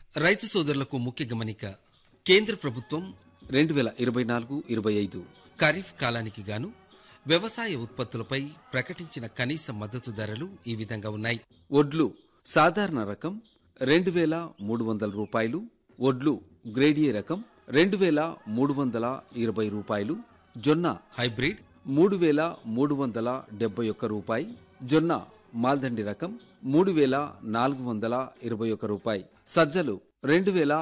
రైతు సోదరులకు ముఖ్య గమనిక కేంద్ర ప్రభుత్వం రెండు వేల ఇరవై నాలుగు ఇరవై ఐదు ఖరీఫ్ కాలానికి గాను వ్యవసాయ ఉత్పత్తులపై ప్రకటించిన కనీస మద్దతు ధరలు ఈ విధంగా ఉన్నాయి ఒడ్లు సాధారణ రకం రెండు వేల మూడు వందల రూపాయలు ఒడ్లు గ్రేడియే రకం రెండు వేల మూడు వందల ఇరవై రూపాయలు జొన్న హైబ్రిడ్ మూడు వేల మూడు వందల డెబ్బై ఒక్క రూపాయి జొన్న మాల్దండి రకం మూడు వేల నాలుగు వందల ఇరవై ఒక్క రూపాయి సజ్జలు రెండు వేల